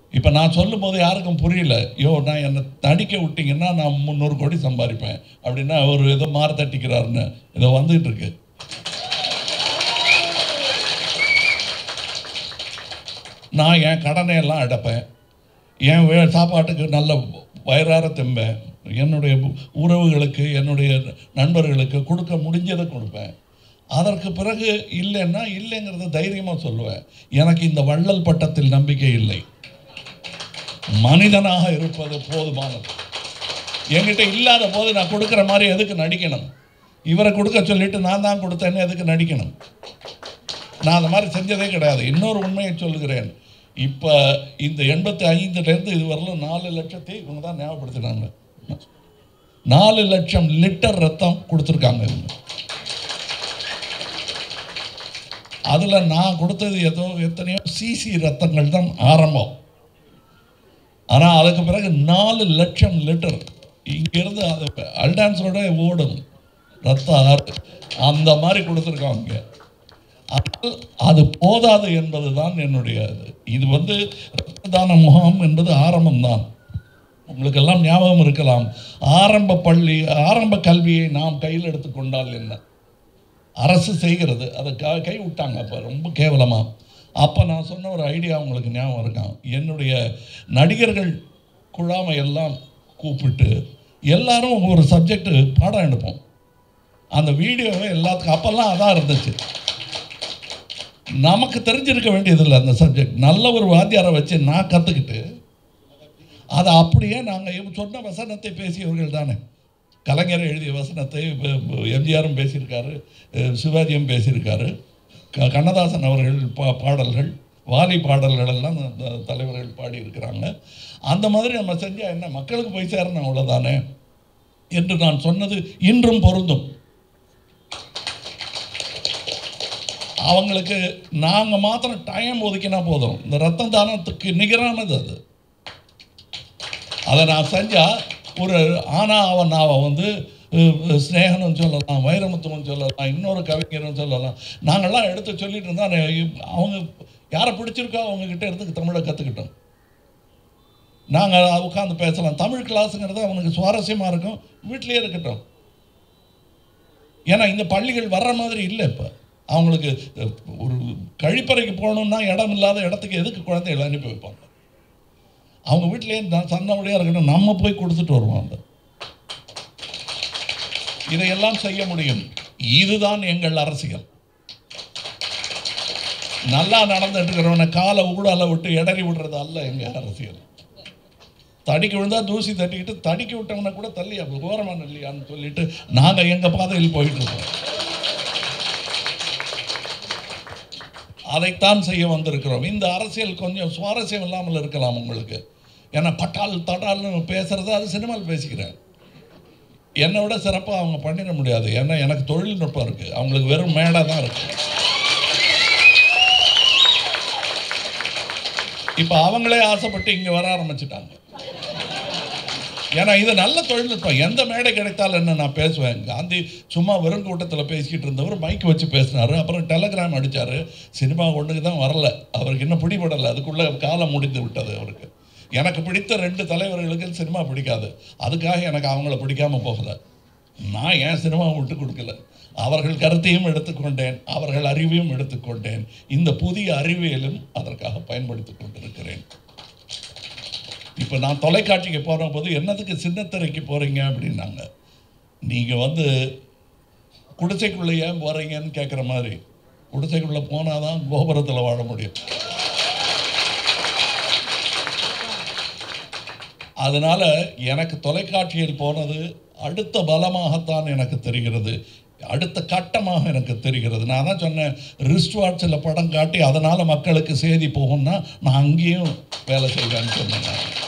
இப்போ நான் சொல்லும்போது யாருக்கும் புரியல யோ நான் என்னை நடிக்க விட்டீங்கன்னா நான் முந்நூறு கோடி சம்பாதிப்பேன் அப்படின்னா அவர் ஏதோ மாற தட்டிக்கிறாருன்னு ஏதோ வந்துகிட்டு இருக்கு நான் என் கடனை எல்லாம் அடைப்பேன் என் வே சாப்பாட்டுக்கு நல்ல வயிறார திம்பேன் என்னுடைய உறவுகளுக்கு என்னுடைய நண்பர்களுக்கு கொடுக்க முடிஞ்சதை கொடுப்பேன் அதற்கு பிறகு இல்லைன்னா இல்லைங்கிறத தைரியமாக சொல்லுவேன் எனக்கு இந்த வள்ளல் பட்டத்தில் நம்பிக்கை இல்லை மனிதனாக இருப்பது போதுமானது என்கிட்ட இல்லாத போது நான் கொடுக்குற மாதிரி எதுக்கு நடிக்கணும் இவரை கொடுக்க சொல்லிட்டு நான் தான் கொடுத்தேன்னு எதுக்கு நடிக்கணும் நான் அந்த மாதிரி செஞ்சதே கிடையாது இன்னொரு உண்மையை சொல்லுகிறேன் இப்போ இந்த எண்பத்தி ஐந்துலேருந்து இது வரலும் நாலு லட்சத்தை இவங்க தான் ஞாபகப்படுத்தினாங்க நாலு லட்சம் லிட்டர் ரத்தம் கொடுத்துருக்காங்க இவங்க அதில் நான் கொடுத்தது ஏதோ எத்தனையோ சிசி ரத்தங்கள் தான் ஆரம்பம் ஆனால் அதுக்கு பிறகு நாலு லட்சம் லிட்டர் இங்கேருந்து அது அல்டான்ஸோட ஓடும் ரத்த ஆறு அந்த மாதிரி கொடுத்துருக்காங்க ஆனால் அது போதாது என்பது தான் என்னுடைய இது இது வந்து இரத்த தான முகாம் என்பது ஆரம்பம்தான் உங்களுக்கெல்லாம் ஞாபகம் இருக்கலாம் ஆரம்ப பள்ளி ஆரம்ப கல்வியை நாம் கையில் எடுத்துக்கொண்டால் என்ன அரசு செய்கிறது அதை க கை விட்டாங்க அப்போ ரொம்ப கேவலமாக அப்போ நான் சொன்ன ஒரு ஐடியா உங்களுக்கு ஞாபகம் இருக்கான் என்னுடைய நடிகர்கள் குழாமை எல்லாம் கூப்பிட்டு எல்லாரும் ஒரு சப்ஜெக்ட் பாடம் எடுப்போம் அந்த வீடியோவை எல்லாத்துக்கும் அப்போல்லாம் அதான் இருந்துச்சு நமக்கு தெரிஞ்சிருக்க வேண்டியதில்லை அந்த சப்ஜெக்ட் நல்ல ஒரு வாத்தியாரை வச்சு நான் கற்றுக்கிட்டு அதை அப்படியே நாங்கள் சொன்ன வசனத்தை பேசியவர்கள் தானே கலைஞர் எழுதிய வசனத்தை எம்ஜிஆரும் பேசியிருக்காரு அஹ் சிவாஜியும் பேசியிருக்காரு க கண்ணதாசன் அவர்கள் பா பாடல்கள் வாலி பாடல்கள் எல்லாம் அந்த தலைவர்கள் பாடியிருக்கிறாங்க அந்த மாதிரி நம்ம செஞ்சால் என்ன மக்களுக்கு போய் சேரணும் அவ்வளோதானே என்று நான் சொன்னது இன்றும் பொருந்தும் அவங்களுக்கு நாங்கள் மாத்திரம் டைம் ஒதுக்கினா போதும் இந்த ரத்தம் தானத்துக்கு நிகரானது அது அதை நான் செஞ்சால் ஒரு ஆனா அவன் அவன் வந்து அஹ், ஸ்நேகனும் சொல்லலாம் வைரமுத்துவன் சொல்லலாம் இன்னொரு கவிஞரும் சொல்லலாம் நாங்கள்லாம் எடுத்து சொல்லிட்டு இருந்தால் அவங்க யாரை பிடிச்சிருக்கோ அவங்கக்கிட்ட இருந்து தமிழை கற்றுக்கிட்டோம் நாங்கள் உட்காந்து பேசலாம் தமிழ் கிளாஸுங்கிறது அவனுக்கு சுவாரஸ்யமாக இருக்கும் வீட்டிலேயே இருக்கட்டும் ஏன்னா இந்த பள்ளிகள் வர்ற மாதிரி இல்லை இப்போ அவங்களுக்கு அஹ், ஒரு கழிப்பறைக்கு போகணுன்னா இடம் இல்லாத இடத்துக்கு எதுக்கு குழந்தைகளை அனுப்பி வைப்பாங்க அவங்க வீட்டிலேயே நான் சன்னபடியாக இருக்கட்டும் நம்ம போய் கொடுத்துட்டு வருவோம் அந்த இதையெல்லாம் செய்ய முடியும் இதுதான் எங்கள் அரசியல் நல்லா நடந்துட்டு இருக்கிறவனை காலை ஊடால விட்டு இடறி விடுறது அல்ல எங்கள் அரசியல் தடிக்கு விழுந்தா தூசி தட்டிக்கிட்டு தடிக்கி விட்டவனை கூட தள்ளி அப்போ ஓரமான இல்லையான்னு சொல்லிட்டு நாங்கள் எங்கள் பாதையில் போயிட்டு இருக்கோம் அதைத்தான் செய்ய வந்திருக்கிறோம் இந்த அரசியல் கொஞ்சம் சுவாரஸ்யம் இல்லாமல் இருக்கலாம் உங்களுக்கு ஏன்னா பட்டால் தடால்னு பேசுறது அது சினிமாவில் பேசிக்கிறேன் என்னை விட சிறப்பாக அவங்க பண்ணிட முடியாது ஏன்னா எனக்கு தொழில்நுட்பம் இருக்குது அவங்களுக்கு வெறும் மேடை தான் இருக்கு இப்போ அவங்களே ஆசைப்பட்டு இங்கே வர ஆரம்பிச்சிட்டாங்க ஏன்னா இது நல்ல தொழில்நுட்பம் எந்த மேடை கிடைத்தாலும் என்ன நான் பேசுவேன் காந்தி சும்மா வெறும் கூட்டத்தில் பேசிக்கிட்டு இருந்தவர் மைக் வச்சு பேசினாரு அப்புறம் டெலகிராம் அடித்தார் சினிமா ஒன்றுக்கு தான் வரல அவருக்கு இன்னும் பிடிபடலை அதுக்குள்ளே காலம் முடிந்து விட்டது அவருக்கு எனக்கு பிடித்த ரெண்டு தலைவர்களுக்கு சினிமா பிடிக்காது அதுக்காக எனக்கு அவங்கள பிடிக்காம போகல நான் என் சினிமாவை விட்டு கொடுக்கல அவர்கள் கருத்தையும் எடுத்துக்கொண்டேன் அவர்கள் அறிவையும் எடுத்துக்கொண்டேன் இந்த புதிய அறிவியலும் அதற்காக பயன்படுத்தி கொண்டிருக்கிறேன் இப்போ நான் தொலைக்காட்சிக்கு போகிற போது என்னத்துக்கு சின்னத்திரைக்கு போகிறீங்க அப்படின்னாங்க நீங்கள் வந்து குடிசைக்குள்ளே ஏன் போகிறீங்கன்னு கேட்குற மாதிரி குடிசைக்குள்ளே போனால் தான் கோபுரத்தில் வாழ முடியும் அதனால் எனக்கு தொலைக்காட்சியில் போனது அடுத்த பலமாகத்தான் எனக்கு தெரிகிறது அடுத்த கட்டமாக எனக்கு தெரிகிறது நான் தான் சொன்னேன் ரிஸ்ட் வாட்சில் படம் காட்டி அதனால் மக்களுக்கு செய்தி போகும்னா நான் அங்கேயும் வேலை செய்வேன்னு சொன்னேன் நான்.